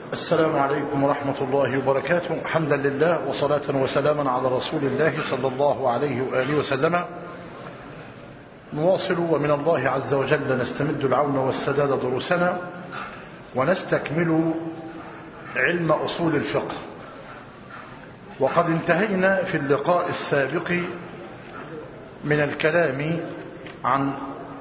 السلام عليكم ورحمة الله وبركاته حمدا لله وصلاة وسلاما على رسول الله صلى الله عليه وآله وسلم نواصل ومن الله عز وجل نستمد العون والسداد دروسنا ونستكمل علم أصول الفقه وقد انتهينا في اللقاء السابق من الكلام عن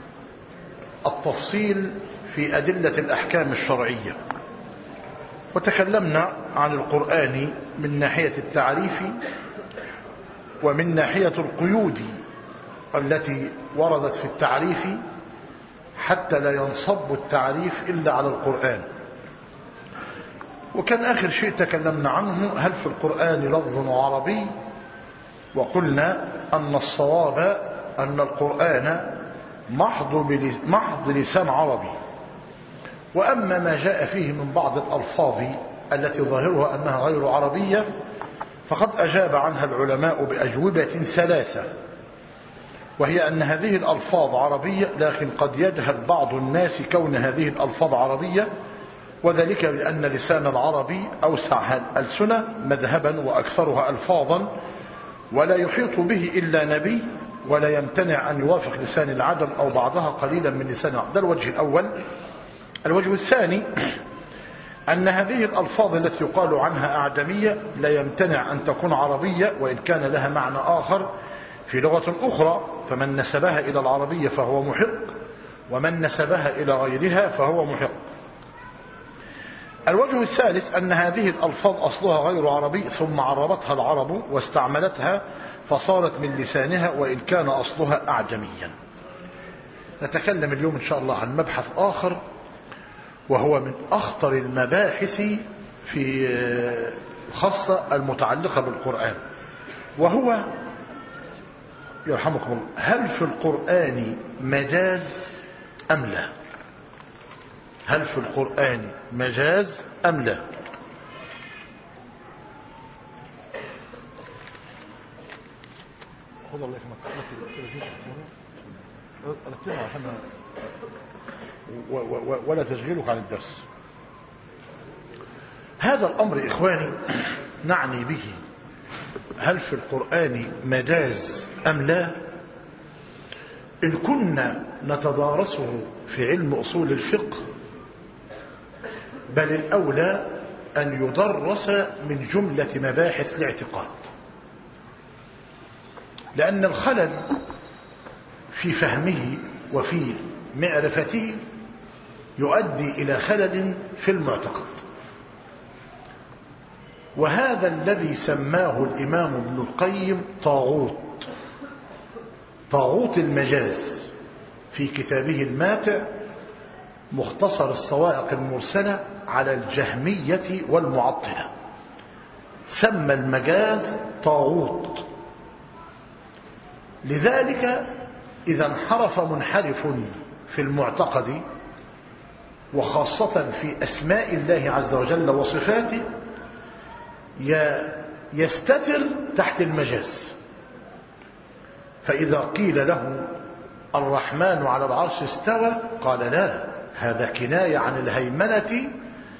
التفصيل في أدلة الأحكام الشرعية وتكلمنا عن القرآن من ناحية التعريف ومن ناحية القيود التي وردت في التعريف حتى لا ينصب التعريف إلا على القرآن وكان آخر شيء تكلمنا عنه هل في القرآن لفظ عربي وقلنا أن الصواب أن القرآن محض, محض لسان عربي وأما ما جاء فيه من بعض الألفاظ التي ظاهرها أنها غير عربية فقد أجاب عنها العلماء بأجوبة ثلاثة وهي أن هذه الألفاظ عربية لكن قد يجهل بعض الناس كون هذه الألفاظ عربية وذلك لأن لسان العربي أوسع الألسنة مذهبا وأكثرها ألفاظا ولا يحيط به إلا نبي ولا يمتنع أن يوافق لسان العجم أو بعضها قليلا من لسان العرب ده الوجه الأول الوجه الثاني أن هذه الألفاظ التي يقال عنها أعجمية لا يمتنع أن تكون عربية وإن كان لها معنى آخر في لغة أخرى فمن نسبها إلى العربية فهو محق ومن نسبها إلى غيرها فهو محق الوجه الثالث أن هذه الألفاظ أصلها غير عربي ثم عربتها العرب واستعملتها فصارت من لسانها وإن كان أصلها أعجميا نتكلم اليوم إن شاء الله عن مبحث آخر وهو من أخطر المباحث في الخاصة المتعلقة بالقرآن وهو يرحمكم الله هل في القرآن مجاز أم لا هل في القرآن مجاز أم لا خذ الله ولا تشغيلك عن الدرس هذا الأمر إخواني نعني به هل في القرآن مجاز أم لا إن كنا نتدارسه في علم أصول الفقه بل الأولى أن يدرس من جملة مباحث الاعتقاد لأن الخلل في فهمه وفي معرفته يؤدي إلى خلل في المعتقد وهذا الذي سماه الإمام ابن القيم طاغوت طاغوت المجاز في كتابه الماتع مختصر الصواعق المرسلة على الجهمية والمعطلة سمى المجاز طاغوت لذلك إذا انحرف منحرف في المعتقد وخاصة في أسماء الله عز وجل وصفاته يستتر تحت المجاز فإذا قيل له الرحمن على العرش استوى قال لا هذا كناية عن الهيمنة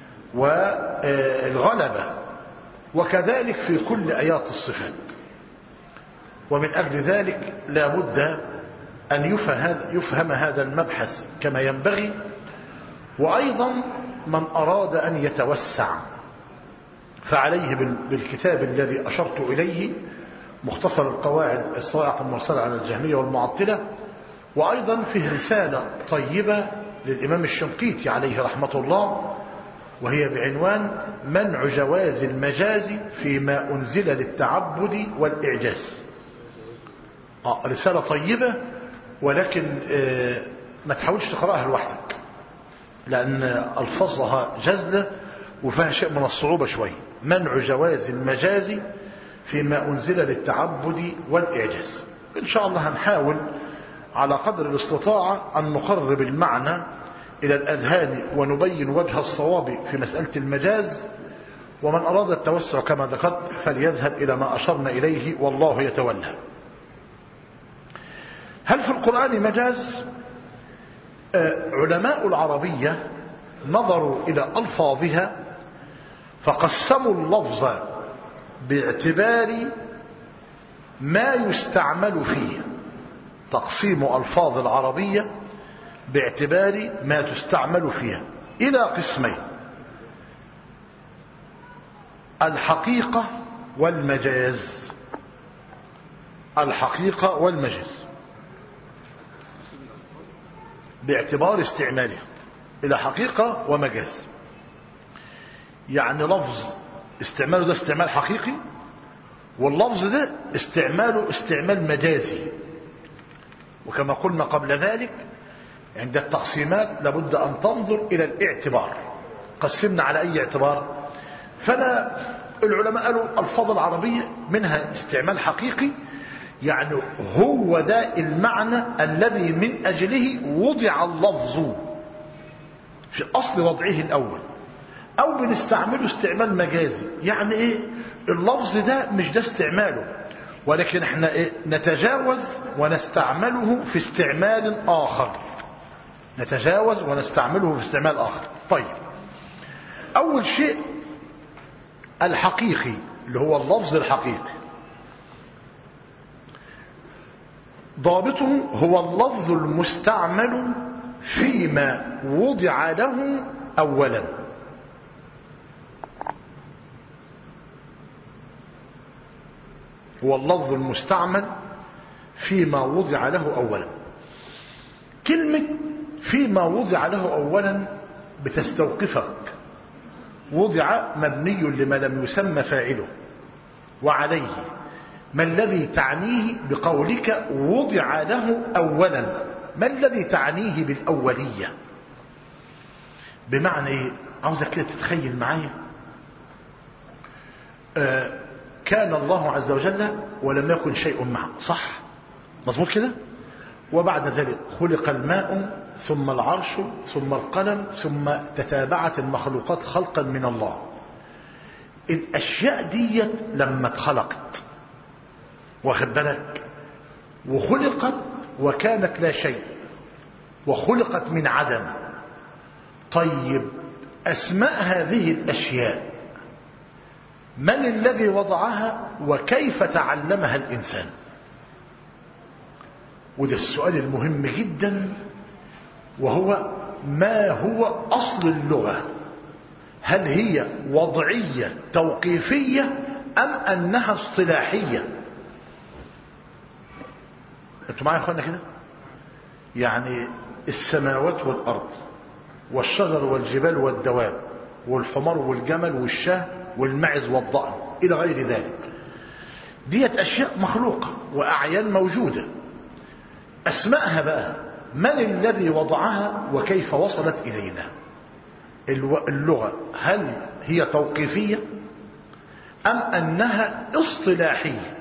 والغلبة وكذلك في كل آيات الصفات ومن أجل ذلك لا بد أن يفهم هذا المبحث كما ينبغي وأيضا من أراد أن يتوسع فعليه بالكتاب الذي أشرت إليه مختصر القواعد الصائق المرسلة على الجهمية والمعطلة وأيضا فيه رسالة طيبة للإمام الشنقيطي عليه رحمة الله وهي بعنوان منع جواز المجاز فيما أنزل للتعبد والإعجاز آه رسالة طيبة ولكن آه ما تحاولش تقرأها لوحدك لأن ألفظها جزلة وفيها شيء من الصعوبة شوي منع جواز المجاز فيما أنزل للتعبد والإعجاز إن شاء الله هنحاول على قدر الاستطاعة أن نقرب المعنى إلى الأذهان ونبين وجه الصواب في مسألة المجاز ومن أراد التوسع كما ذكرت فليذهب إلى ما أشرنا إليه والله يتولى هل في القرآن مجاز علماء العربية نظروا إلى ألفاظها فقسموا اللفظ باعتبار ما يستعمل فيه تقسيم ألفاظ العربية باعتبار ما تستعمل فيها إلى قسمين الحقيقة والمجاز الحقيقة والمجاز باعتبار استعمالها إلى حقيقة ومجاز يعني لفظ استعماله ده استعمال حقيقي واللفظ ده استعماله استعمال مجازي وكما قلنا قبل ذلك عند التقسيمات لابد أن تنظر إلى الاعتبار قسمنا على أي اعتبار فلا العلماء قالوا الفاظ العربية منها استعمال حقيقي يعني هو ده المعنى الذي من أجله وضع اللفظ في أصل وضعه الأول أو بنستعمله استعمال مجازي يعني إيه اللفظ ده مش ده استعماله ولكن احنا إيه نتجاوز ونستعمله في استعمال آخر نتجاوز ونستعمله في استعمال آخر طيب أول شيء الحقيقي اللي هو اللفظ الحقيقي ضابطه هو اللفظ المستعمل فيما وضع له أولا هو اللفظ المستعمل فيما وضع له أولا كلمة فيما وضع له أولا بتستوقفك وضع مبني لما لم يسمى فاعله وعليه ما الذي تعنيه بقولك وضع له أولا ما الذي تعنيه بالأولية بمعنى ايه عاوزك كده تتخيل معايا آه كان الله عز وجل ولم يكن شيء معه صح مظبوط كده وبعد ذلك خلق الماء ثم العرش ثم القلم ثم تتابعت المخلوقات خلقا من الله الأشياء ديت لما اتخلقت واخد بالك وخلقت وكانت لا شيء وخلقت من عدم طيب أسماء هذه الأشياء من الذي وضعها وكيف تعلمها الإنسان وده السؤال المهم جدا وهو ما هو أصل اللغة هل هي وضعية توقيفية أم أنها اصطلاحية انتوا معايا يا اخوانا كده يعني السماوات والأرض والشجر والجبال والدواب والحمار والجمل والشاه والمعز والضأن إلى غير ذلك ديت أشياء مخلوقة وأعيان موجودة أسماءها بقى من الذي وضعها وكيف وصلت إلينا اللغة هل هي توقيفية أم أنها اصطلاحية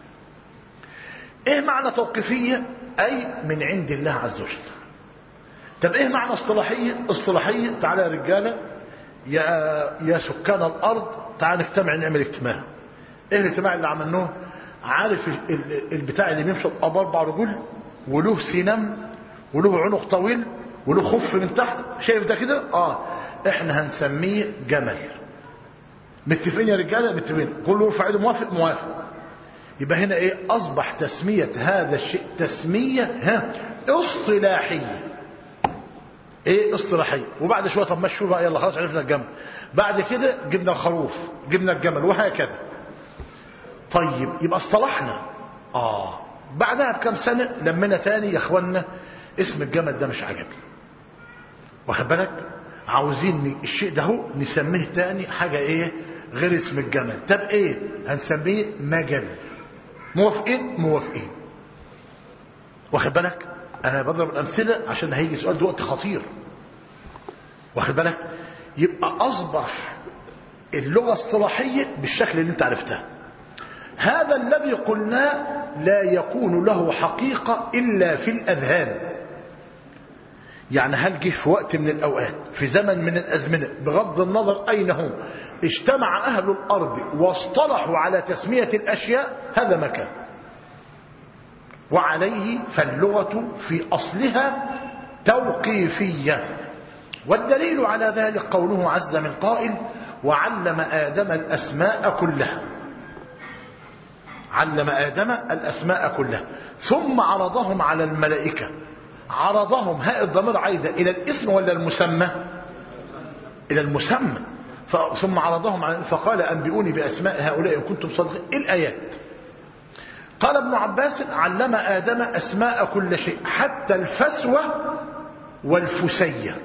إيه معنى توقيفية أي من عند الله عز وجل طب إيه معنى اصطلاحية اصطلاحية تعالى يا رجالة يا, يا سكان الأرض تعالى نجتمع نعمل اجتماع إيه الاجتماع اللي عملناه عارف البتاع اللي بيمشي بأربع رجل وله سنام وله عنق طويل وله خف من تحت شايف ده كده اه احنا هنسميه جمل متفقين يا رجاله متفقين كله يرفع ايده موافق موافق يبقى هنا ايه اصبح تسميه هذا الشيء تسميه ها اصطلاحيه ايه اصطلاحيه وبعد شويه طب مشوا بقى يلا خلاص عرفنا الجمل بعد كده جبنا الخروف جبنا الجمل وهكذا طيب يبقى اصطلحنا اه بعدها بكم سنة لمنا تاني يا اخوانا اسم الجمل ده مش عجبي واخد بالك عاوزين الشيء ده هو نسميه تاني حاجة ايه غير اسم الجمل طب ايه هنسميه مجل موافقين موافقين واخد بالك انا بضرب الامثلة عشان هيجي سؤال دلوقتي خطير واخد بالك يبقى اصبح اللغة اصطلاحية بالشكل اللي انت عرفتها هذا الذي قلناه لا يكون له حقيقة إلا في الأذهان يعني هل جه في وقت من الأوقات في زمن من الأزمنة بغض النظر أين هو اجتمع أهل الأرض واصطلحوا على تسمية الأشياء هذا مكان وعليه فاللغة في أصلها توقيفية والدليل على ذلك قوله عز من قائل وعلم آدم الأسماء كلها علم آدم الأسماء كلها ثم عرضهم على الملائكة عرضهم هاء الضمير عايدة إلى الاسم ولا المسمى إلى المسمى ثم عرضهم فقال أنبئوني بأسماء هؤلاء إن كنتم صادقين الآيات قال ابن عباس علم آدم أسماء كل شيء حتى الفسوة والفسية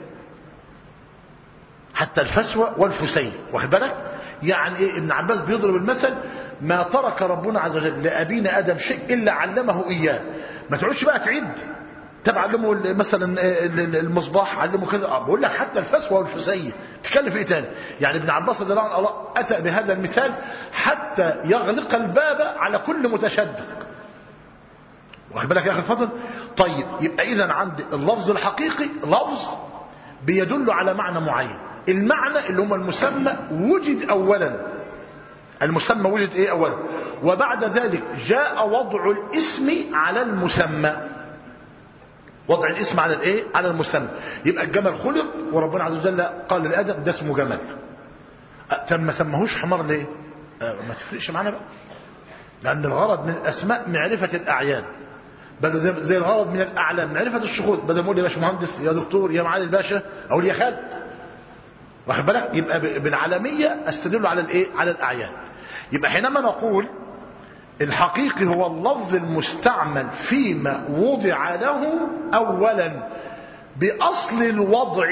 حتى الفسوة والفسية واخد بالك يعني إيه ابن عباس بيضرب المثل ما ترك ربنا عز وجل لأبينا آدم شيء إلا علمه إياه ما تقعدش بقى تعد طب علمه مثلا المصباح علمه كذا بقول لك حتى الفسوه والفسيه تكلف ايه تاني يعني ابن عباس رضي الله عنه اتى بهذا المثال حتى يغلق الباب على كل متشدق واخد بالك يا اخي الفضل طيب يبقى اذا عندي اللفظ الحقيقي لفظ بيدل على معنى معين المعنى اللي هو المسمى وجد اولا المسمى وجد ايه اولا وبعد ذلك جاء وضع الاسم على المسمى وضع الاسم على الايه على المسمى يبقى الجمل خلق وربنا عز وجل قال لادم ده اسمه جمل طب ما سماهوش حمار ليه أه ما تفرقش معانا بقى لان الغرض من الاسماء معرفه الاعيان بدل زي الغرض من الاعلام معرفه الشخوص بدل ما اقول يا باشمهندس يا دكتور يا معالي الباشا اقول يا خالد واخد بالك يبقى بالعالميه استدل على الايه على الاعيان يبقى حينما نقول الحقيقي هو اللفظ المستعمل فيما وضع له اولا باصل الوضع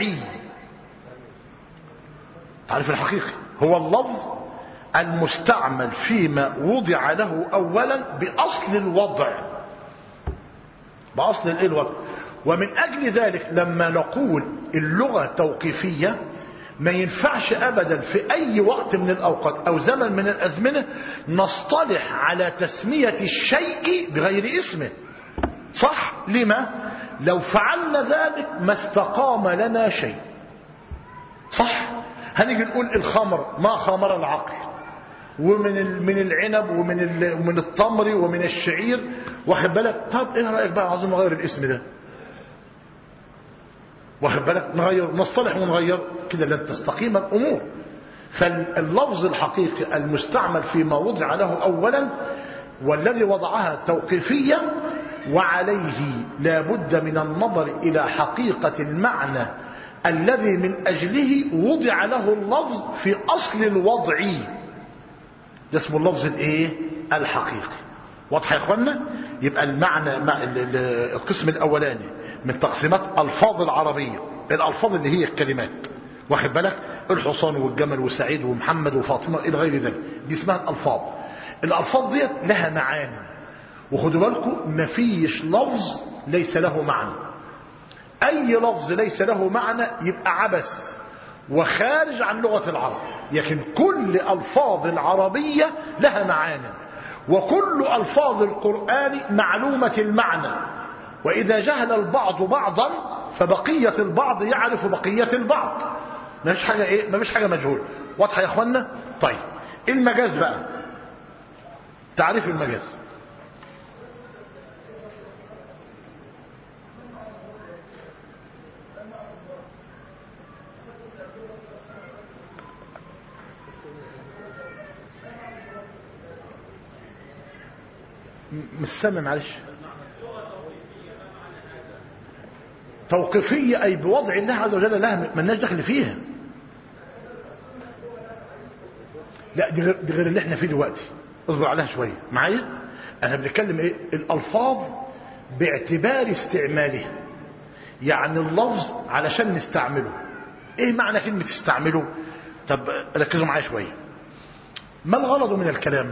تعرف الحقيقي هو اللفظ المستعمل فيما وضع له اولا باصل الوضع باصل الايه الوضع ومن اجل ذلك لما نقول اللغه توقيفيه ما ينفعش ابدا في اي وقت من الاوقات او زمن من الازمنه نصطلح على تسميه الشيء بغير اسمه صح لما لو فعلنا ذلك ما استقام لنا شيء صح هنيجي نقول الخمر ما خمر العقل ومن من العنب ومن ومن التمر ومن الشعير واخد بالك طب ايه رايك بقى عاوزين نغير الاسم ده واخد بالك نغير نصطلح ونغير كده لن تستقيم الامور فاللفظ الحقيقي المستعمل فيما وضع له اولا والذي وضعها توقيفيا وعليه لا بد من النظر الى حقيقه المعنى الذي من اجله وضع له اللفظ في اصل الوضع ده اسمه اللفظ الايه الحقيقي واضح يا اخوانا يبقى المعنى القسم الاولاني من تقسيمات الفاظ العربيه الالفاظ اللي هي الكلمات واخد بالك الحصان والجمل وسعيد ومحمد وفاطمه الى غير ذلك دي اسمها الالفاظ الالفاظ ديت لها معاني وخدوا بالكم مفيش لفظ ليس له معنى اي لفظ ليس له معنى يبقى عبث وخارج عن لغه العرب لكن كل الفاظ العربيه لها معاني وكل الفاظ القران معلومه المعنى واذا جهل البعض بعضا فبقيه البعض يعرف بقيه البعض ما فيش حاجه ايه ما فيش حاجه مجهول واضحه يا اخوانا طيب المجاز بقى تعريف المجاز مش سامع معلش توقيفية أي بوضع الله عز وجل لها ملناش دخل فيها لا دي غير, دي غير اللي احنا فيه دلوقتي اصبر عليها شوية معايا انا بنتكلم ايه الالفاظ باعتبار استعمالها يعني اللفظ علشان نستعمله ايه معنى كلمة استعمله طب ركزوا معايا شوية ما الغرض من الكلام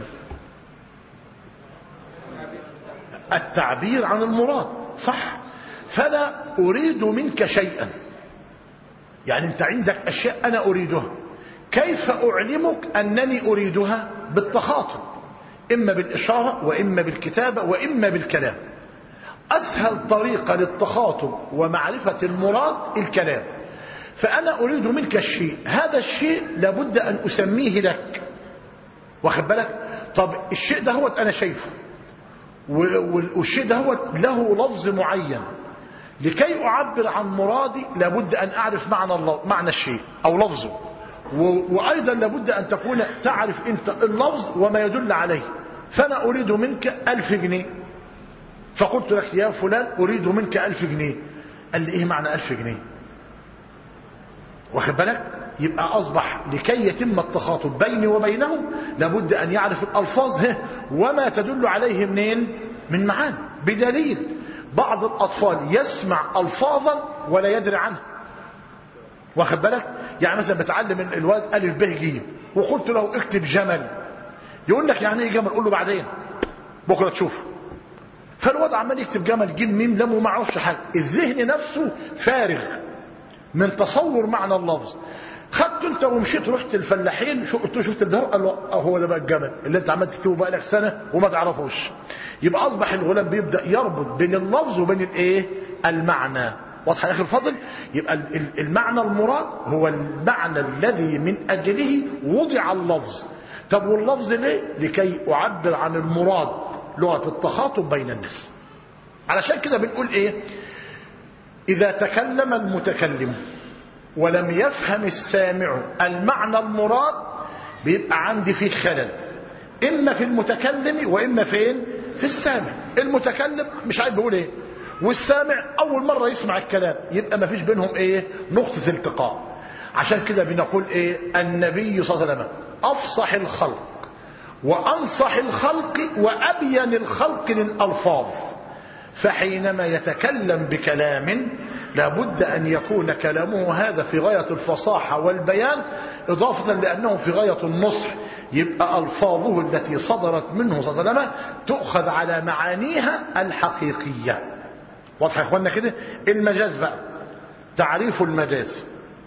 التعبير عن المراد صح فانا اريد منك شيئا يعني انت عندك اشياء انا اريدها كيف اعلمك انني اريدها بالتخاطب اما بالاشاره واما بالكتابه واما بالكلام اسهل طريقه للتخاطب ومعرفه المراد الكلام فانا اريد منك الشيء هذا الشيء لابد ان اسميه لك واخد بالك طب الشيء ده هو انا شايفه والشيء ده هو له لفظ معين لكي أعبر عن مرادي لابد أن أعرف معنى, الله معنى الشيء أو لفظه و- وأيضا لابد أن تكون تعرف أنت اللفظ وما يدل عليه فأنا أريد منك ألف جنيه فقلت لك يا فلان أريد منك ألف جنيه قال لي إيه معنى ألف جنيه واخد بالك يبقى أصبح لكي يتم التخاطب بيني وبينه لابد أن يعرف الألفاظ ها وما تدل عليه منين من معاني بدليل بعض الأطفال يسمع ألفاظا ولا يدري عنها واخد بالك يعني مثلا بتعلم الواد ألف ب ج وقلت له اكتب جمل يقول لك يعني ايه جمل قول له بعدين بكره تشوف فالواد عمال يكتب جمل جيم ميم لم وما يعرفش حاجه الذهن نفسه فارغ من تصور معنى اللفظ خدت انت ومشيت رحت الفلاحين شو قلت له شفت الدهر قال له اه هو ده بقى الجمل اللي انت عمال تكتبه بقى لك سنه وما تعرفوش يبقى اصبح الغلام بيبدا يربط بين اللفظ وبين الايه المعنى واضحه يا اخي الفضل يبقى ال- ال- المعنى المراد هو المعنى الذي من اجله وضع اللفظ طب واللفظ ليه لكي اعبر عن المراد لغه التخاطب بين الناس علشان كده بنقول ايه إذا تكلم المتكلم ولم يفهم السامع المعنى المراد بيبقى عندي فيه خلل إما في المتكلم وإما فين في السامع المتكلم مش عارف بيقول إيه والسامع أول مرة يسمع الكلام يبقى ما فيش بينهم إيه نقطة التقاء عشان كده بنقول إيه النبي صلى الله عليه وسلم أفصح الخلق وأنصح الخلق وأبين الخلق للألفاظ فحينما يتكلم بكلام لابد أن يكون كلامه هذا في غاية الفصاحة والبيان إضافة لأنه في غاية النصح يبقى ألفاظه التي صدرت منه صلى الله عليه وسلم تؤخذ على معانيها الحقيقية واضح يا إخوانا كده المجاز بقى تعريف المجاز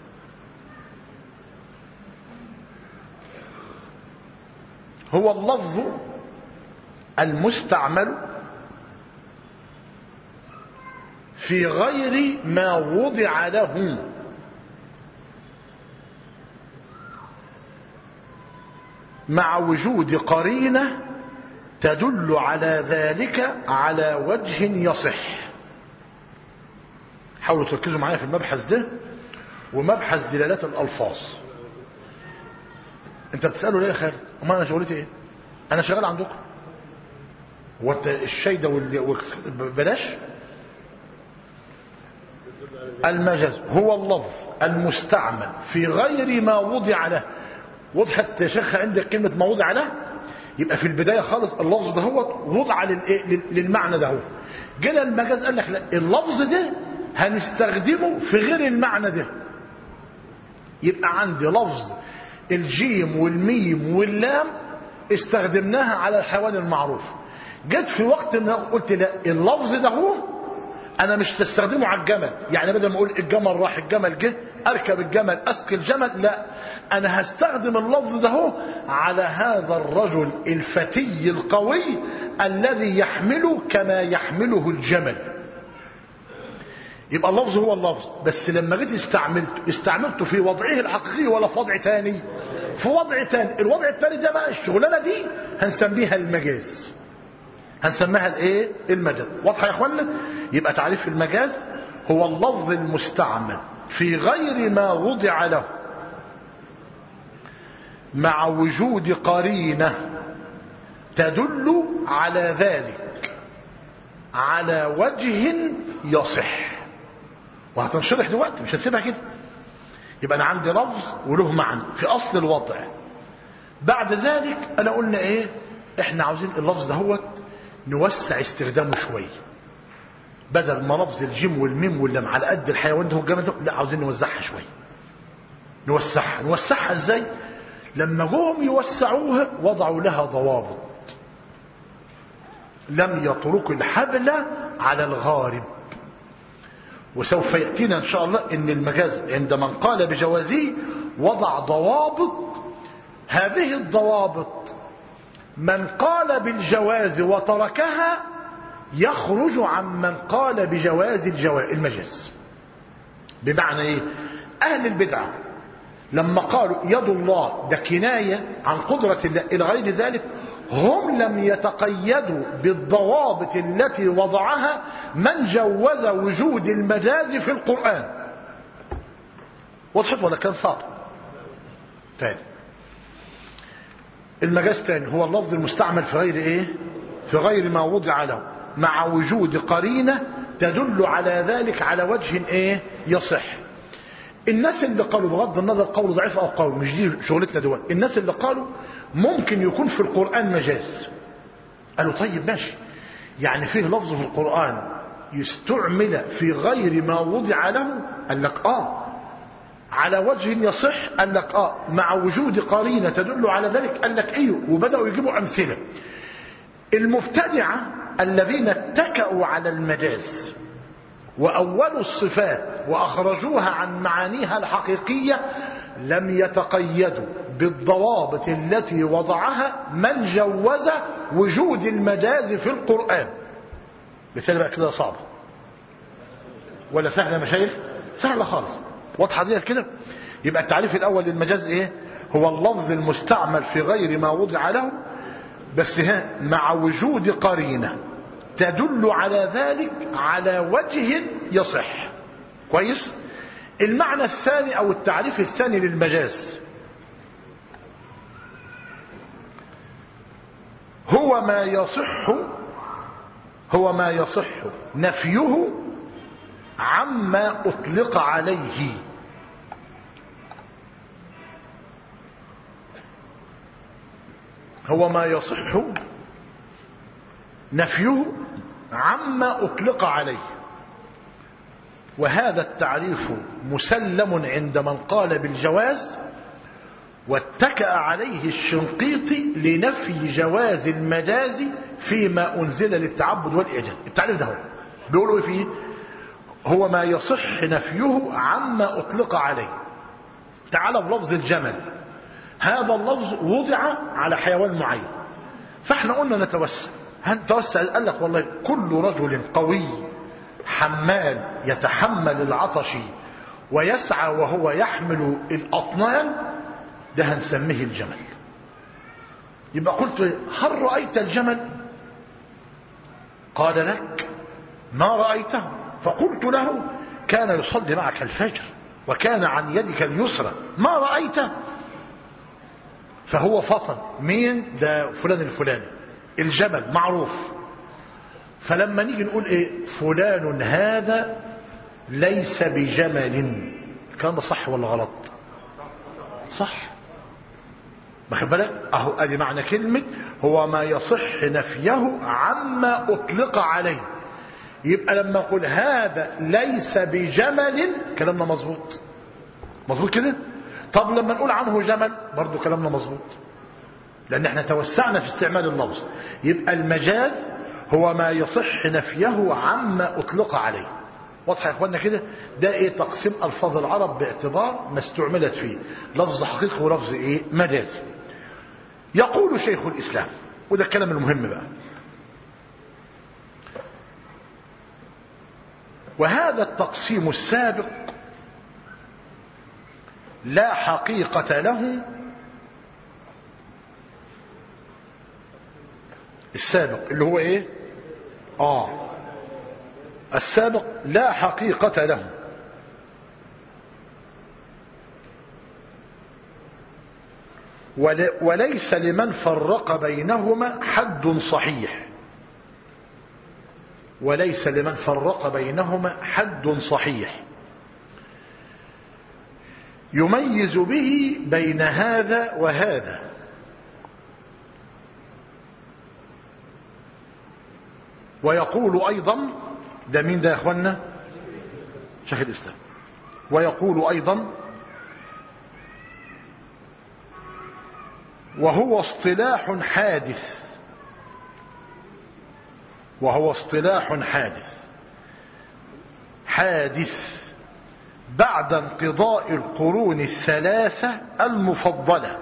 هو اللفظ المستعمل في غير ما وضع له مع وجود قرينة تدل على ذلك على وجه يصح حاولوا تركزوا معايا في المبحث ده ومبحث دلالات الألفاظ انت بتسأله ليه يا خالد امال انا شغلتي ايه انا شغال عندكم وانت الشاي ده وال- بلاش المجاز هو اللفظ المستعمل في غير ما وضع له وضحت يا شيخ عندك كلمة ما وضع له يبقى في البداية خالص اللفظ ده هو وضع للإيه؟ لل- للمعنى ده هو جينا المجاز قال لك لا اللفظ ده هنستخدمه في غير المعنى ده يبقى عندي لفظ الجيم والميم واللام استخدمناها على الحيوان المعروف جيت في وقت ما قلت لا اللفظ ده هو انا مش تستخدمه على الجمل يعني بدل ما اقول الجمل راح الجمل جه اركب الجمل اسقي الجمل لا انا هستخدم اللفظ ده هو على هذا الرجل الفتي القوي الذي يحمله كما يحمله الجمل يبقى اللفظ هو اللفظ بس لما جيت استعملته استعملته في وضعه الحقيقي ولا في وضع تاني في وضع تاني الوضع التاني ده بقى الشغلانه دي هنسميها المجاز هنسميها الايه المجاز واضحه يا اخوانا يبقى تعريف المجاز هو اللفظ المستعمل في غير ما وضع له مع وجود قرينه تدل على ذلك على وجه يصح وهتنشرح دلوقتي مش هسيبها كده يبقى انا عندي لفظ وله معنى في اصل الوضع بعد ذلك انا قلنا ايه احنا عاوزين اللفظ دهوت نوسع استخدامه شويه بدل ما لفظ الجيم والميم واللام على قد الحيوان ده والجمل ده لا عاوزين نوزعها شويه نوسعها نوسعها ازاي لما جوهم يوسعوها وضعوا لها ضوابط لم يتركوا الحبل على الغارب وسوف يأتينا إن شاء الله أن المجاز عند من قال بجوازه وضع ضوابط هذه الضوابط من قال بالجواز وتركها يخرج عن من قال بجواز الجواز المجاز بمعنى ايه اهل البدعه لما قالوا يد الله ده كنايه عن قدره الله الى غير ذلك هم لم يتقيدوا بالضوابط التي وضعها من جوز وجود المجاز في القران وضحت ولا كان صعب تاني المجاز تاني هو اللفظ المستعمل في غير ايه في غير ما وضع له مع وجود قرينة تدل على ذلك على وجه ايه يصح الناس اللي قالوا بغض النظر قول ضعيف او قول مش دي شغلتنا دلوقتي الناس اللي قالوا ممكن يكون في القرآن مجاز قالوا طيب ماشي يعني فيه لفظ في القرآن يستعمل في غير ما وضع له قال لك اه على وجه يصح قال لك اه مع وجود قرينة تدل على ذلك قال لك ايوه وبدأوا يجيبوا امثلة المبتدعة الذين اتكأوا على المجاز وأولوا الصفات وأخرجوها عن معانيها الحقيقية لم يتقيدوا بالضوابط التي وضعها من جوز وجود المجاز في القرآن مثال بقى كده صعب ولا سهلة مشايخ سهلة خالص واضحة دي كده يبقى التعريف الأول للمجاز إيه هو اللفظ المستعمل في غير ما وضع له بس ها مع وجود قرينة تدل على ذلك على وجه يصح كويس المعنى الثاني أو التعريف الثاني للمجاز هو ما يصح هو ما يصح نفيه عما أطلق عليه هو ما يصح نفيه عما أطلق عليه وهذا التعريف مسلم عند من قال بالجواز واتكأ عليه الشنقيطي لنفي جواز المجاز فيما أنزل للتعبد والإعجاز التعريف ده هو بيقولوا إيه فيه هو ما يصح نفيه عما أطلق عليه تعال في لفظ الجمل هذا اللفظ وضع على حيوان معين فاحنا قلنا نتوسع هنتوسع قال لك والله كل رجل قوي حمال يتحمل العطش ويسعى وهو يحمل الأطنان ده هنسميه الجمل يبقى قلت هل رأيت الجمل قال لك ما رأيته فقلت له كان يصلي معك الفجر وكان عن يدك اليسرى ما رأيته فهو فطن مين ده فلان الفلاني الجمل معروف فلما نيجي نقول ايه فلان هذا ليس بجمل الكلام ده صح ولا غلط صح واخد بالك اهو ادي معنى كلمه هو ما يصح نفيه عما اطلق عليه يبقى لما اقول هذا ليس بجمل كلامنا مظبوط مظبوط كده طب لما نقول عنه جمل برضو كلامنا مظبوط لان احنا توسعنا في استعمال اللفظ يبقى المجاز هو ما يصح نفيه عما اطلق عليه واضح يا اخوانا كده ده ايه تقسيم الفاظ العرب باعتبار ما استعملت فيه لفظ حقيقي ولفظ ايه مجاز يقول شيخ الاسلام وده الكلام المهم بقى وهذا التقسيم السابق لا حقيقة له السابق اللي هو ايه اه السابق لا حقيقة له وليس لمن فرق بينهما حد صحيح وليس لمن فرق بينهما حد صحيح يميز به بين هذا وهذا ويقول أيضا ده مين ده يا أخوانا شيخ الإسلام ويقول أيضا وهو اصطلاح حادث وهو اصطلاح حادث حادث بعد انقضاء القرون الثلاثة المفضلة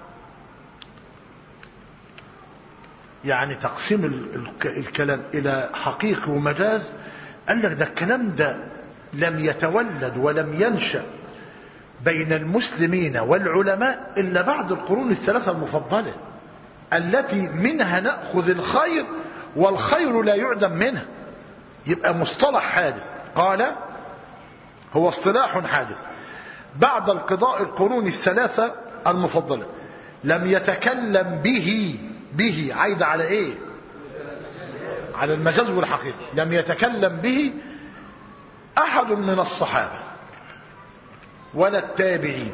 يعني تقسيم الكلام إلى حقيقي ومجاز قال لك ده الكلام ده لم يتولد ولم ينشأ بين المسلمين والعلماء إلا بعد القرون الثلاثة المفضلة التي منها نأخذ الخير والخير لا يعدم منه يبقى مصطلح حادث قال هو اصطلاح حادث بعد انقضاء القرون الثلاثة المفضلة لم يتكلم به به عايد على ايه على المجاز والحقيقة لم يتكلم به احد من الصحابة ولا التابعين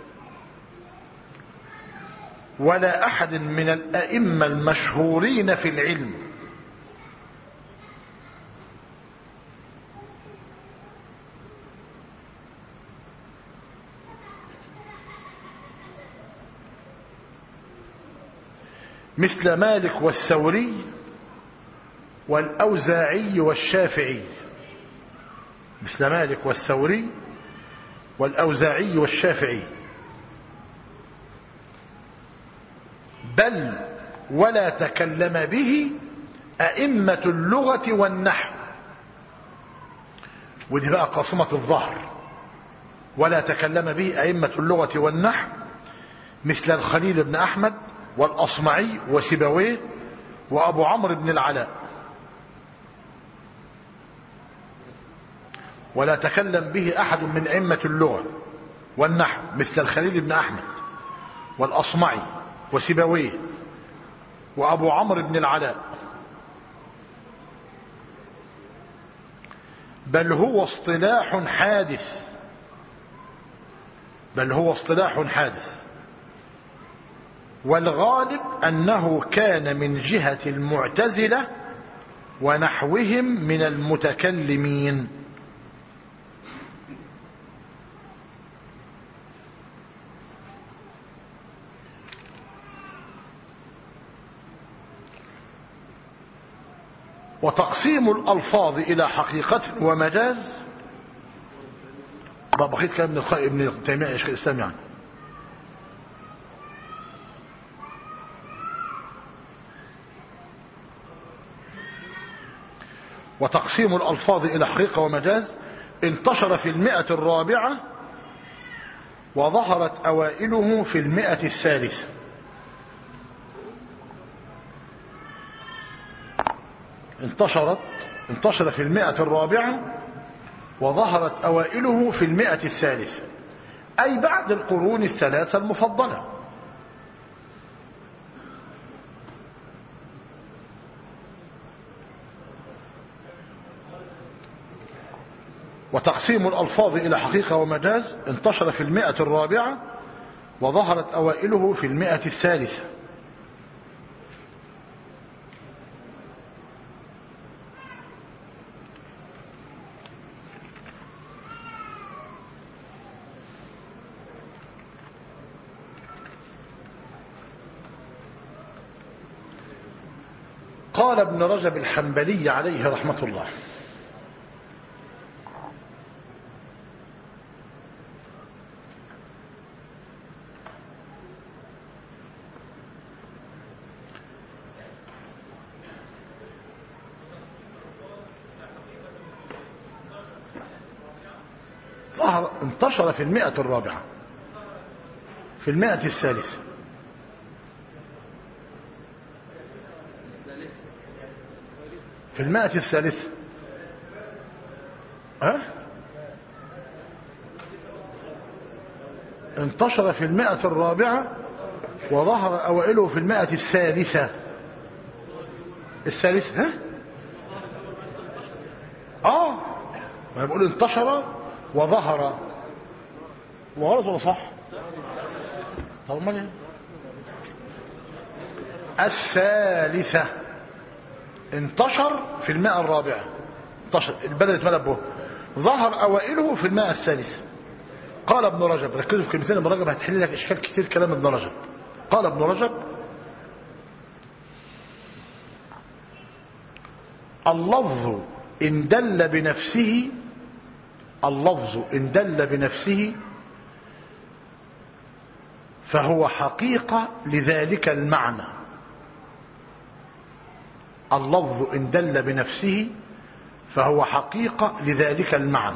ولا احد من الائمة المشهورين في العلم مثل مالك والثوري والأوزاعي والشافعي مثل مالك والثوري والأوزاعي والشافعي بل ولا تكلم به أئمة اللغة والنحو ودي بقى قاصمة الظهر ولا تكلم به أئمة اللغة والنحو مثل الخليل بن أحمد والأصمعي وسبويه وأبو عمرو بن العلاء ولا تكلم به أحد من أئمة اللغة والنحو مثل الخليل بن أحمد والأصمعي وسبويه وأبو عمرو بن العلاء بل هو اصطلاح حادث بل هو اصطلاح حادث والغالب أنه كان من جهة المعتزلة ونحوهم من المتكلمين وتقسيم الألفاظ إلى حقيقة ومجاز بقيت كلام ابن ابن تيمية شيخ الإسلام يعني وتقسيم الألفاظ إلى حقيقة ومجاز انتشر في المئة الرابعة وظهرت أوائله في المئة الثالثة انتشرت انتشر في المئة الرابعة وظهرت أوائله في المئة الثالثة أي بعد القرون الثلاثة المفضلة وتقسيم الألفاظ إلى حقيقة ومجاز انتشر في المئة الرابعة وظهرت أوائله في المئة الثالثة قال ابن رجب الحنبلي عليه رحمة الله ظهر انتشر في المئة الرابعة في المئة الثالثة في المائة الثالثة ها انتشر في المائة الرابعة وظهر أوائله في المائة الثالثة الثالثة ها اه انا بقول انتشر وظهر وغلط ولا صح طب امال ايه الثالثه انتشر في الماء الرابعة انتشر البلد اتملى به ظهر أوائله في الماء الثالثة قال ابن رجب ركزوا في كلمتين ابن رجب هتحل لك إشكال كتير كلام ابن رجب قال ابن رجب اللفظ إن دل بنفسه اللفظ إن دل بنفسه فهو حقيقة لذلك المعنى اللفظ إن دل بنفسه فهو حقيقة لذلك المعنى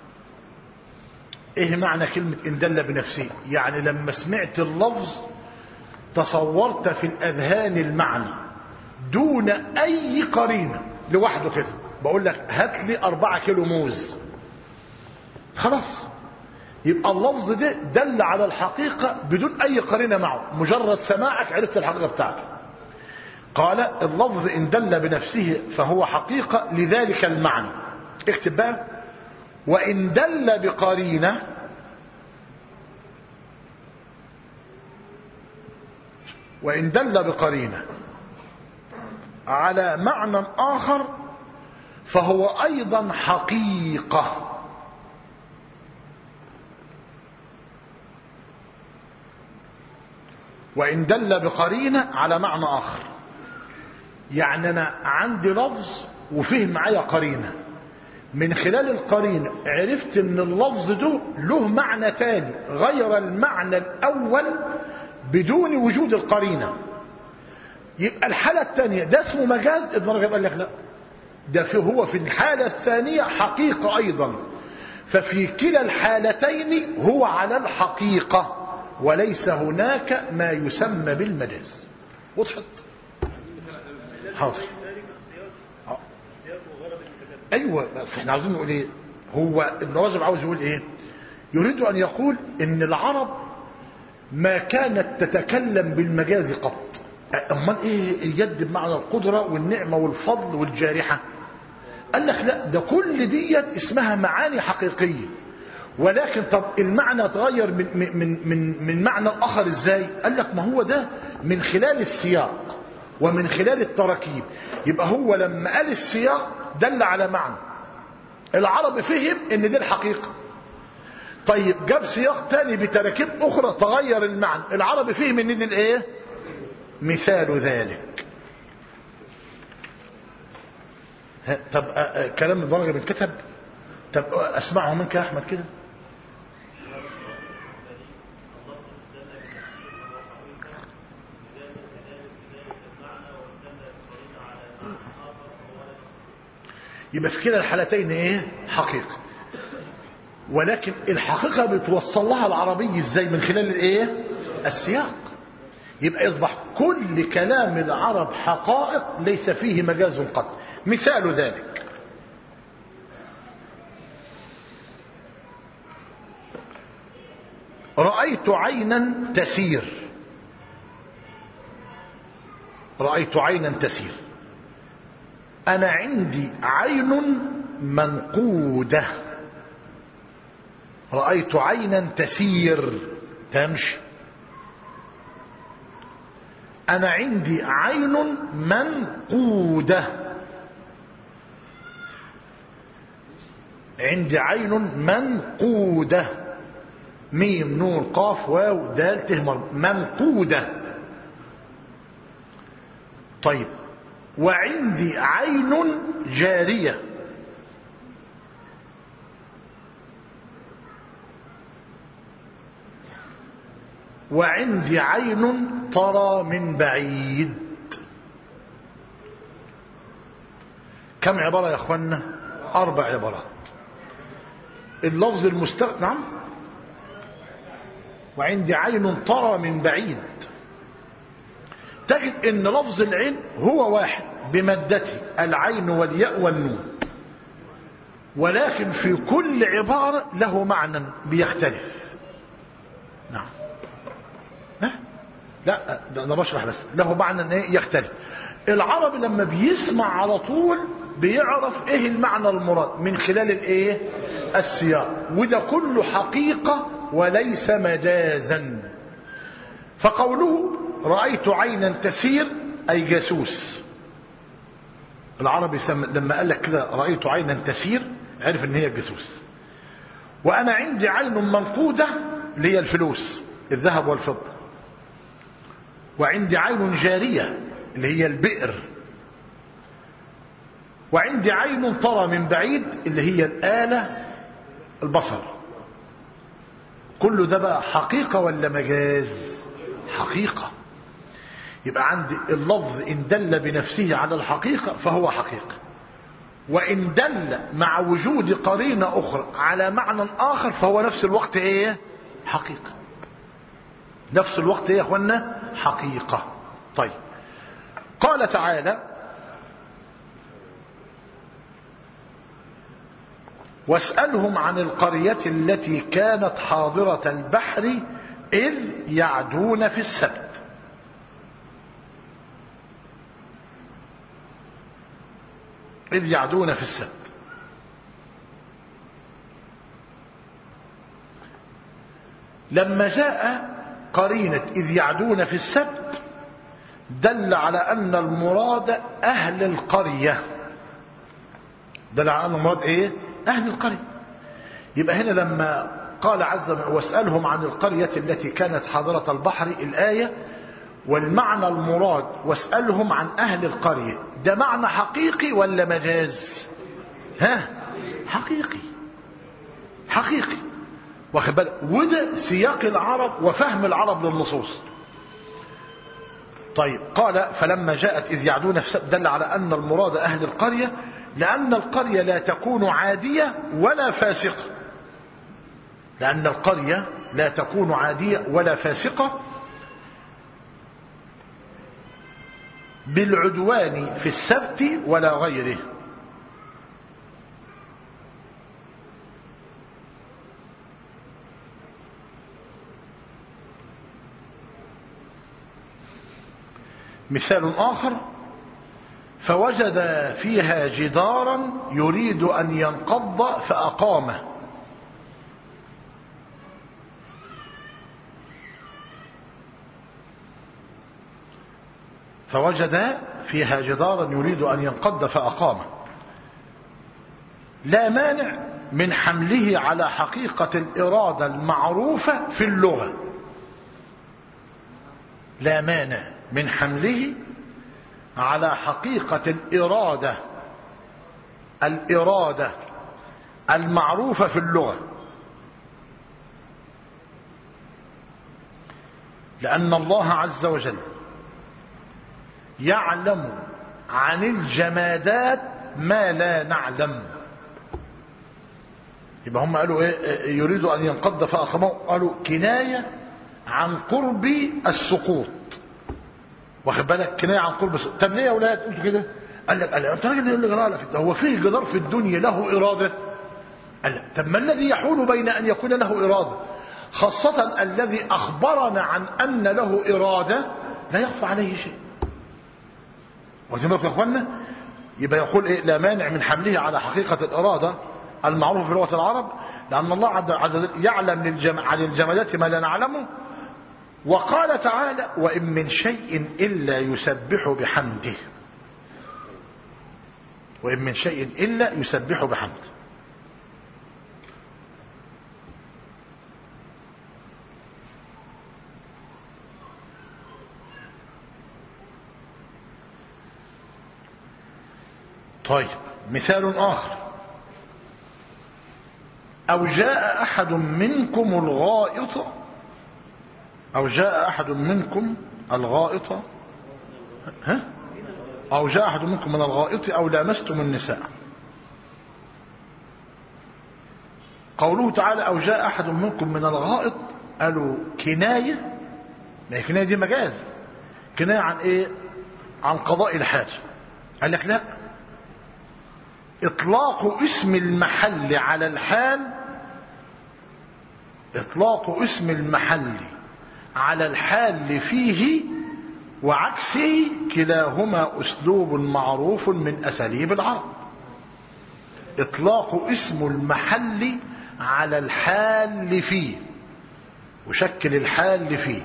ايه معنى كلمة إن دل بنفسه يعني لما سمعت اللفظ تصورت في الأذهان المعنى دون أي قرينة لوحده كده بقول لك هات لي أربعة كيلو موز خلاص يبقى اللفظ ده دل على الحقيقة بدون أي قرينة معه مجرد سماعك عرفت الحقيقة بتاعته قال اللفظ إن دل بنفسه فهو حقيقة لذلك المعنى اكتب بقى وإن دل بقرينة وإن دل بقرينة على معنى آخر فهو أيضا حقيقة وإن دل بقرينة على معنى آخر يعني أنا عندي لفظ وفيه معايا قرينة من خلال القرينة عرفت ان اللفظ ده له معنى تاني غير المعنى الأول بدون وجود القرينة يبقى الحالة الثانية ده اسمه مجاز ابن رجب قال لك لا ده في هو في الحالة الثانية حقيقة أيضا ففي كلا الحالتين هو على الحقيقة وليس هناك ما يسمى بالمجاز وضحت حاضر ايوه بس احنا عاوزين نقول ايه هو ابن رجب عاوز يقول ايه يريد ان يقول ان العرب ما كانت تتكلم بالمجاز قط امال ايه اليد بمعنى القدره والنعمه والفضل والجارحه قال لك لا ده كل ديت اسمها معاني حقيقيه ولكن طب المعنى تغير من من من من معنى اخر ازاي قال لك ما هو ده من خلال السياق ومن خلال التراكيب يبقى هو لما قال السياق دل على معنى العرب فهم ان دي الحقيقه طيب جاب سياق تاني بتراكيب اخرى تغير المعنى العرب فهم ان دي الايه مثال ذلك طب كلام الضرغ بن كتب طب اسمعه منك يا احمد كده يبقى في كلا الحالتين ايه حقيقة ولكن الحقيقة بتوصل لها العربي ازاي من خلال الايه السياق يبقى يصبح كل كلام العرب حقائق ليس فيه مجاز قط مثال ذلك رأيت عينا تسير رأيت عينا تسير أنا عندي عين منقودة رأيت عينا تسير تمشي أنا عندي عين منقودة عندي عين منقودة ميم نون قاف واو دال تهمر منقودة طيب وعندي عين جارية وعندي عين ترى من بعيد كم عبارة يا اخوانا اربع عبارات اللفظ المستغ نعم وعندي عين ترى من بعيد تجد ان لفظ العين هو واحد بمادته العين والياء والنون ولكن في كل عبارة له معنى بيختلف نعم ها؟ لا ده انا بشرح بس له معنى ايه يختلف العربي لما بيسمع على طول بيعرف ايه المعنى المراد من خلال الايه السياق وده كله حقيقة وليس مجازا فقوله رأيت عينا تسير أي جاسوس العربي سم... لما قال لك كده رأيت عينا تسير عرف ان هي الجاسوس وأنا عندي عين منقودة اللي هي الفلوس الذهب والفضة وعندي عين جارية اللي هي البئر وعندي عين ترى من بعيد اللي هي الآلة البصر كل ده بقى حقيقة ولا مجاز حقيقة يبقى عندي اللفظ إن دل بنفسه على الحقيقة فهو حقيقة وإن دل مع وجود قرينة أخرى على معنى آخر فهو نفس الوقت إيه حقيقة نفس الوقت إيه يا أخوانا حقيقة طيب قال تعالى واسألهم عن القرية التي كانت حاضرة البحر إذ يعدون في السبت إذ يعدون في السبت لما جاء قرينة إذ يعدون في السبت دل على أن المراد أهل القرية دل على أن المراد إيه أهل القرية يبقى هنا لما قال عز وجل واسألهم عن القرية التي كانت حاضرة البحر الآية والمعنى المراد واسألهم عن أهل القرية ده معنى حقيقي ولا مجاز ها حقيقي حقيقي واخد بالك وده سياق العرب وفهم العرب للنصوص طيب قال فلما جاءت إذ يعدون في دل على أن المراد أهل القرية لأن القرية لا تكون عادية ولا فاسقة لأن القرية لا تكون عادية ولا فاسقة بالعدوان في السبت ولا غيره مثال آخر فوجد فيها جدارا يريد أن ينقض فأقامه فوجد فيها جدارا يريد أن ينقض فأقامه لا مانع من حمله على حقيقة الإرادة المعروفة في اللغة لا مانع من حمله على حقيقة الإرادة الإرادة المعروفة في اللغة لأن الله عز وجل يعلم عن الجمادات ما لا نعلم يبقى هم قالوا ايه يريدوا ان ينقض فاخموا قالوا كنايه عن قرب السقوط واخد بالك كنايه عن قرب السقوط طب ليه يا اولاد قلتوا كده قال لك قال انت راجل اللي يقرا لك هو فيه جدار في الدنيا له اراده قال لك طب ما الذي يحول بين ان يكون له اراده خاصه الذي اخبرنا عن ان له اراده لا يخفى عليه شيء واخدين بالكم يا اخوانا يبقى يقول ايه لا مانع من حمله على حقيقه الاراده المعروفه في لغه العرب لان الله عز وجل يعلم للجم... عن الجمادات ما لا نعلمه وقال تعالى وان من شيء الا يسبح بحمده وان من شيء الا يسبح بحمده طيب مثال آخر أو جاء أحد منكم الغائط أو جاء أحد منكم الغائط ها أو جاء أحد منكم من الغائط أو لامستم النساء قوله تعالى أو جاء أحد منكم من الغائط قالوا كناية ما هي كناية دي مجاز كناية عن إيه عن قضاء الحاجة قال لك لا إطلاق اسم المحل على الحال إطلاق اسم المحل على الحال فيه وعكسه كلاهما أسلوب معروف من أساليب العرب إطلاق اسم المحل على الحال فيه وشكل الحال فيه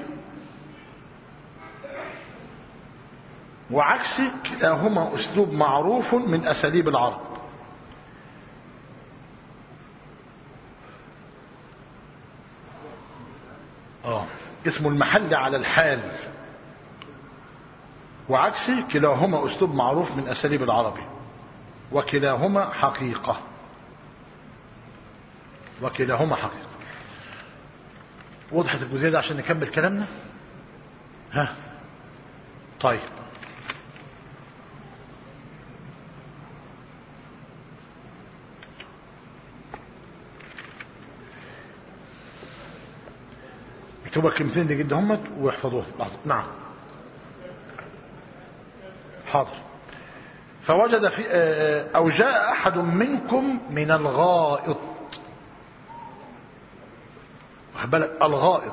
وعكس كلاهما أسلوب معروف من أساليب العرب آه. اسم المحل على الحال وعكس كلاهما أسلوب معروف من أساليب العربي وكلاهما حقيقة وكلاهما حقيقة وضحت الجزئية دي عشان نكمل كلامنا ها طيب اكتبوا الكلمتين دي جدا همت واحفظوهم لحظة نعم حاضر فوجد في أو جاء أحد منكم من الغائط بالك الغائط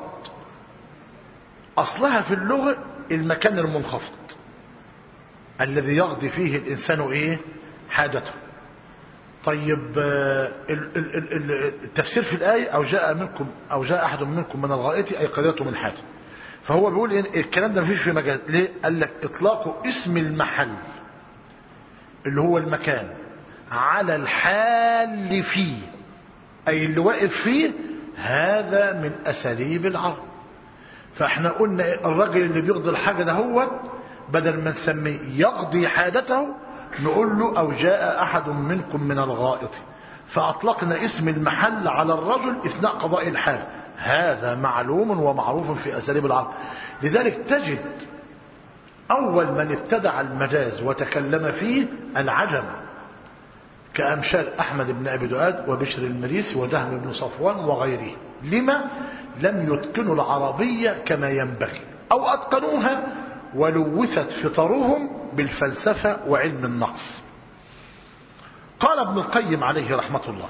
أصلها في اللغة المكان المنخفض الذي يقضي فيه الإنسان إيه حاجته طيب التفسير في الآية أو جاء منكم أو جاء أحد منكم من الغائط أي قضيته من حاجة فهو بيقول إيه الكلام ده مفيش في مجال ليه قال لك إطلاق اسم المحل اللي هو المكان على الحال فيه أي اللي واقف فيه هذا من أساليب العرب فاحنا قلنا الراجل اللي بيقضي الحاجة ده هو بدل ما نسميه يقضي حاجته نقول له أو جاء أحد منكم من الغائط فأطلقنا اسم المحل على الرجل إثناء قضاء الحال هذا معلوم ومعروف في أساليب العرب لذلك تجد أول من ابتدع المجاز وتكلم فيه العجم كأمثال أحمد بن أبي دؤاد وبشر المريسي وجهم بن صفوان وغيره لما لم يتقنوا العربية كما ينبغي أو أتقنوها ولوثت فطرهم بالفلسفة وعلم النقص قال ابن القيم عليه رحمة الله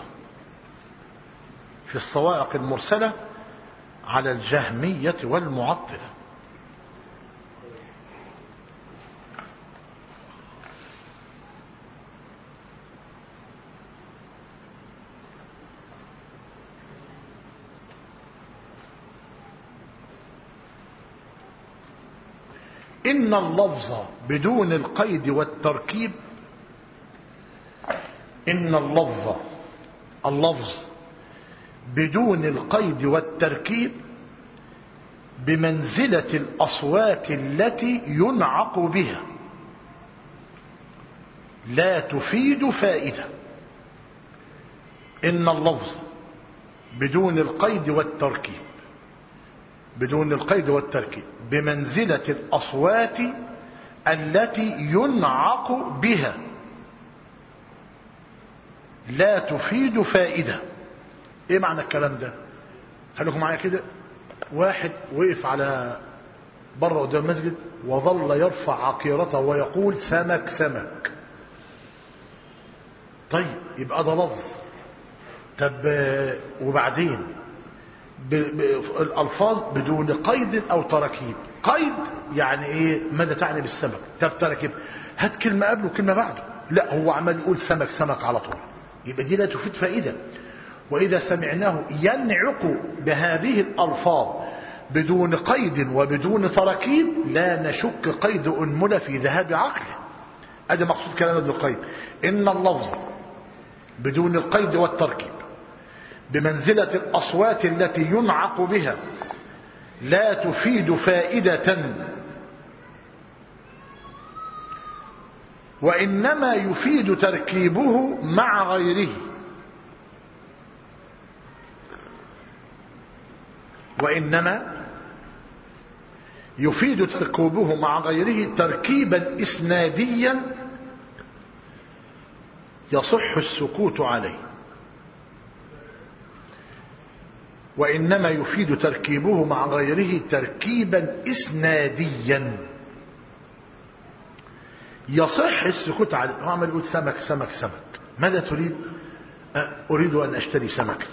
في الصواعق المرسلة على الجهمية والمعطلة إن اللفظ بدون القيد والتركيب إن اللفظ اللفظ بدون القيد والتركيب بمنزلة الأصوات التي ينعق بها لا تفيد فائدة إن اللفظ بدون القيد والتركيب بدون القيد والتركيب بمنزلة الأصوات التي ينعق بها لا تفيد فائدة ايه معنى الكلام ده خليكم معايا كده واحد وقف على بره قدام المسجد وظل يرفع عقيرته ويقول سمك سمك طيب يبقى ده لفظ طب وبعدين الألفاظ بدون قيد أو تركيب قيد يعني إيه ماذا تعني بالسمك طب تركيب هات كلمة قبله وكلمة بعده لا هو عمال يقول سمك سمك على طول يبقى دي لا تفيد فائدة وإذا سمعناه ينعق بهذه الألفاظ بدون قيد وبدون تركيب لا نشك قيد أنمل في ذهاب عقله هذا مقصود كلام ابن القيم إن اللفظ بدون القيد والتركيب بمنزلة الأصوات التي ينعق بها لا تفيد فائدة وإنما يفيد تركيبه مع غيره وإنما يفيد تركيبه مع غيره تركيبا إسناديا يصح السكوت عليه وإنما يفيد تركيبه مع غيره تركيبا إسناديا يصح السكوت عليه هو عمل يقول سمك سمك سمك ماذا تريد أريد أن أشتري سمكا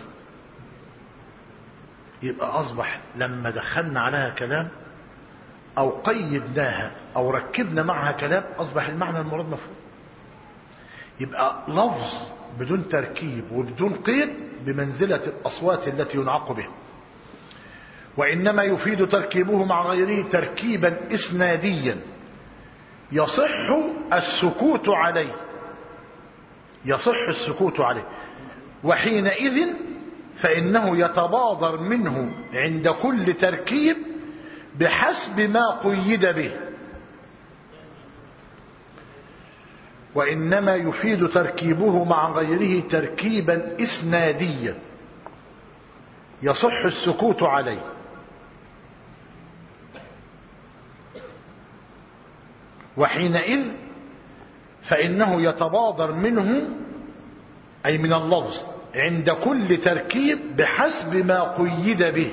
يبقى أصبح لما دخلنا عليها كلام أو قيدناها أو ركبنا معها كلام أصبح المعنى المراد مفهوم يبقى لفظ بدون تركيب وبدون قيد بمنزلة الأصوات التي ينعق بها وإنما يفيد تركيبه مع غيره تركيبا إسناديا يصح السكوت عليه يصح السكوت عليه وحينئذ فإنه يتبادر منه عند كل تركيب بحسب ما قيد به وإنما يفيد تركيبه مع غيره تركيبا إسناديا يصح السكوت عليه وحينئذ فإنه يتبادر منه أي من اللفظ عند كل تركيب بحسب ما قيد به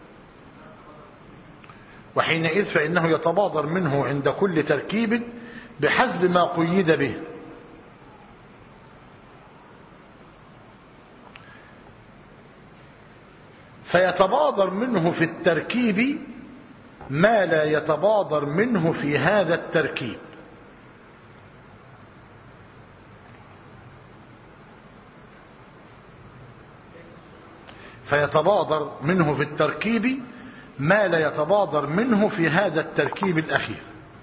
وحينئذ فإنه يتبادر منه عند كل تركيب بحسب ما قيد به فيتبادر منه في التركيب ما لا يتبادر منه في هذا التركيب فيتبادر منه في التركيب ما لا يتبادر منه في هذا التركيب الأخير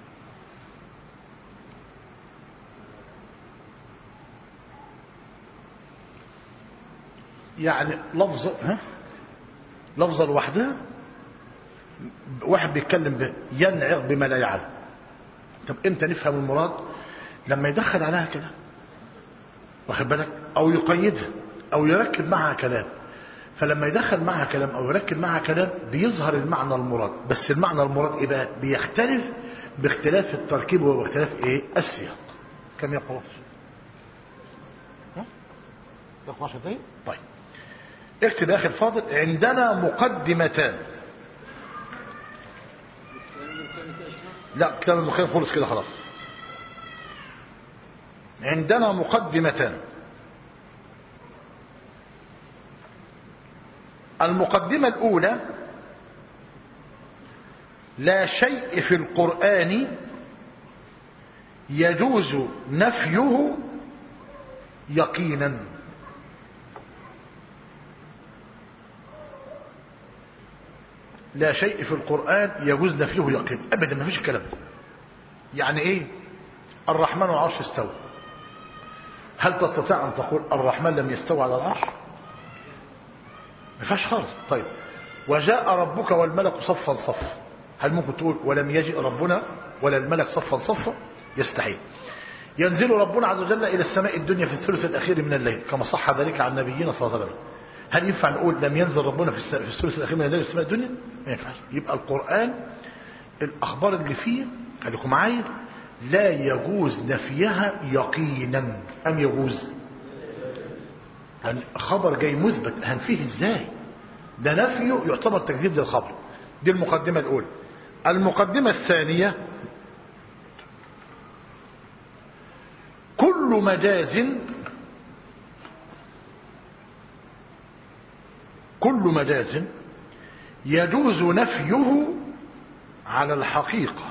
يعني لفظ ها لفظة لوحدها واحد بيتكلم به ينعق بما لا يعلم طب امتى نفهم المراد لما يدخل عليها كلام واخد بالك او يقيدها او يركب معها كلام فلما يدخل معها كلام او يركب معها كلام بيظهر المعنى المراد بس المعنى المراد ايه بقى بيختلف باختلاف التركيب وباختلاف ايه السياق كم يقول ها 12 دقيقة طيب اكتب يا اخي الفاضل عندنا مقدمتان لا كتاب البخاري خلص كده خلاص عندنا مقدمتان المقدمة الأولى لا شيء في القرآن يجوز نفيه يقينا لا شيء في القرآن يجوز نفيه يقين أبدا ما فيش الكلام ده يعني إيه الرحمن على العرش استوى هل تستطيع أن تقول الرحمن لم يستوى على العرش ما فيهاش خالص طيب وجاء ربك والملك صفا صفا هل ممكن تقول ولم يجئ ربنا ولا الملك صفا صفا يستحيل ينزل ربنا عز وجل إلى السماء الدنيا في الثلث الأخير من الليل كما صح ذلك عن نبينا صلى الله عليه وسلم هل ينفع نقول لم ينزل ربنا في في الثلث الأخير من الليل في السماء الدنيا ما ينفعش يبقى القرآن الأخبار اللي فيه خليكم معايا لا يجوز نفيها يقينا أم يجوز يعني خبر جاي مثبت هنفيه ازاي ده نفيه يعتبر تكذيب للخبر دي المقدمة الأولى المقدمة الثانية كل مجاز كل مجاز يجوز نفيه على الحقيقة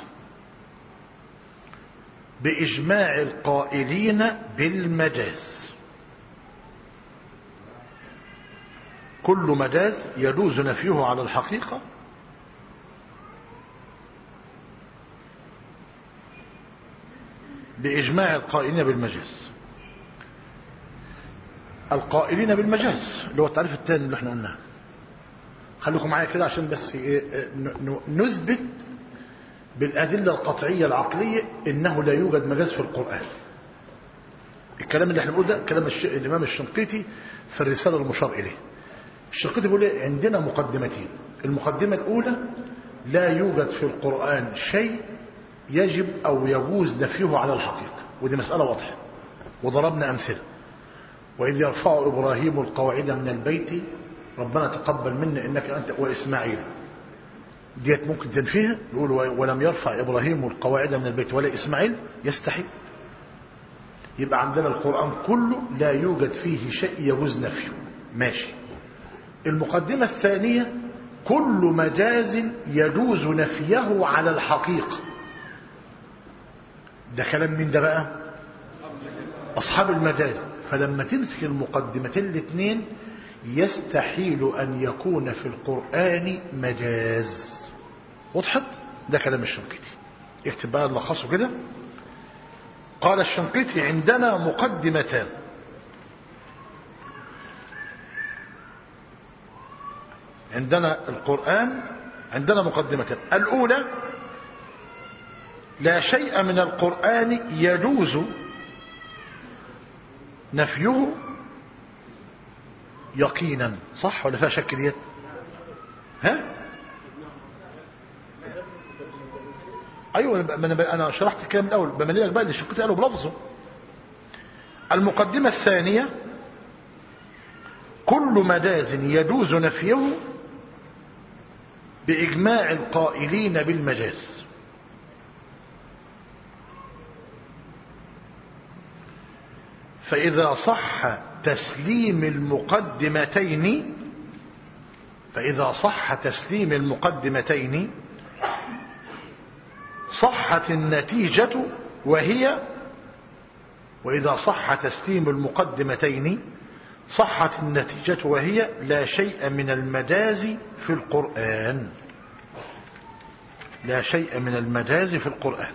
بإجماع القائلين بالمجاز كل مجاز يجوز نفيه على الحقيقة بإجماع القائلين بالمجاز القائلين بالمجاز اللي هو التعريف الثاني اللي احنا قلناه خليكم معايا كده عشان بس نثبت بالأدلة القطعية العقلية إنه لا يوجد مجاز في القرآن الكلام اللي احنا بنقول ده كلام الش... الإمام الشنقيطي في الرسالة المشار إليه الشنقيطي بيقول ايه عندنا مقدمتين المقدمة الأولى لا يوجد في القرآن شيء يجب أو يجوز نفيه على الحقيقة ودي مسألة واضحة وضربنا أمثلة وإذ يرفع إبراهيم القواعد من البيت ربنا تقبل منا إنك أنت وإسماعيل ديت ممكن تنفيها نقول ولم يرفع إبراهيم القواعد من البيت ولا إسماعيل يستحيل يبقى عندنا القرآن كله لا يوجد فيه شيء يجوز نفيه ماشي المقدمة الثانية كل مجاز يجوز نفيه على الحقيقة ده كلام من ده بقى أصحاب المجاز فلما تمسك المقدمتين الاثنين يستحيل أن يكون في القرآن مجاز وضحت ده كلام الشنقيطي اكتب بقى نلخصه كده قال الشنقيطي عندنا مقدمتان عندنا القرآن عندنا مقدمتان الأولى لا شيء من القرآن يجوز نفيه يقينا صح ولا فيها شك ديت ها ايوه انا شرحت الكلام الاول بملي لك بقى اللي شقتي قاله بلفظه المقدمه الثانيه كل مجاز يجوز نفيه باجماع القائلين بالمجاز فإذا صح تسليم المقدمتين فإذا صح تسليم المقدمتين صحت النتيجة وهي وإذا صح تسليم المقدمتين صحت النتيجة وهي لا شيء من المجاز في القرآن لا شيء من المجاز في القرآن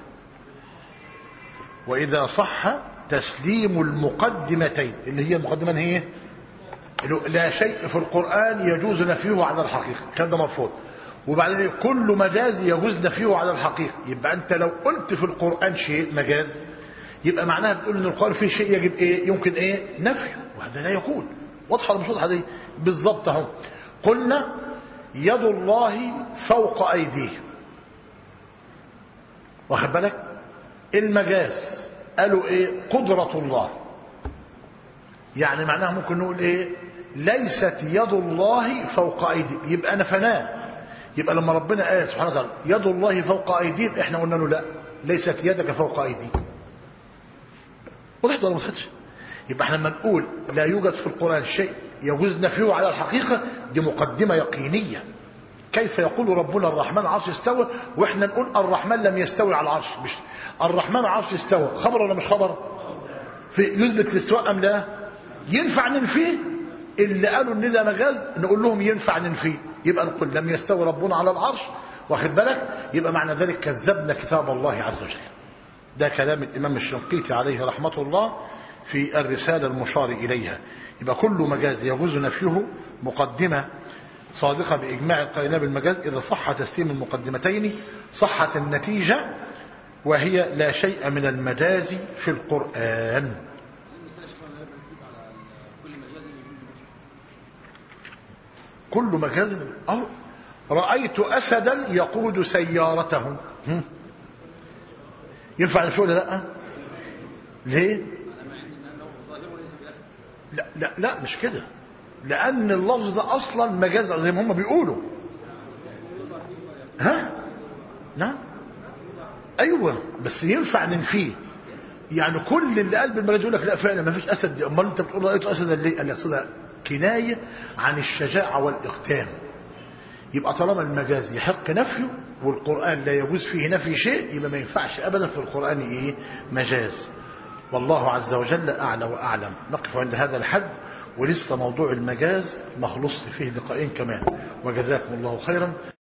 وإذا صح تسليم المقدمتين اللي هي المقدمة هي لا شيء في القرآن يجوز نفيه على الحقيقة كان ده مرفوض وبعدين كل مجاز يجوز نفيه على الحقيقة يبقى أنت لو قلت في القرآن شيء مجاز يبقى معناها بتقول ان القرآن فيه شيء يجب ايه يمكن ايه نفيه وهذا لا يكون واضحه ولا مش واضحه دي بالظبط اهو قلنا يد الله فوق ايديه واخد بالك المجاز قالوا ايه قدرة الله يعني معناها ممكن نقول ايه ليست يد الله فوق ايديه يبقى نفناه يبقى لما ربنا قال سبحانه وتعالى يد الله فوق ايديهم احنا قلنا له لا ليست يدك فوق ايديهم وضحت ولا ما وضحتش يبقى احنا لما نقول لا يوجد في القرآن شيء يجوز نفيه على الحقيقة دي مقدمة يقينية كيف يقول ربنا الرحمن العرش استوى واحنا نقول الرحمن لم يستوي على العرش مش الرحمن العرش استوى خبر ولا مش خبر في يثبت الاستواء ام لا ينفع ننفيه اللي قالوا ان ده مجاز نقول لهم ينفع ننفيه يبقى نقول لم يستوي ربنا على العرش واخد بالك يبقى معنى ذلك كذبنا كتاب الله عز وجل ده كلام الإمام الشنقيطي عليه رحمة الله في الرسالة المشار إليها يبقى كل مجاز يجوز نفيه مقدمة صادقة بإجماع القائلين بالمجاز إذا صح تسليم المقدمتين صحت النتيجة وهي لا شيء من المجاز في القرآن كل مجاز أو رأيت أسدا يقود سيارته هم؟ ينفع نفيه ولا لا ليه لا لا لا مش كده لان اللفظ ده اصلا مجاز زي ما هم بيقولوا ها نعم ايوه بس ينفع ننفيه يعني كل اللي قال بالمجاز يقول لك لا فعلا ما فيش اسد دي امال انت بتقول رايت اسدا ليه قال لك كنايه عن الشجاعه والاقدام يبقى طالما المجاز يحق نفيه والقرآن لا يجوز فيه نفي شيء يبقى ما ينفعش أبدا في القرآن إيه مجاز والله عز وجل أعلى وأعلم نقف عند هذا الحد ولسه موضوع المجاز مخلص فيه لقائين كمان وجزاكم الله خيرا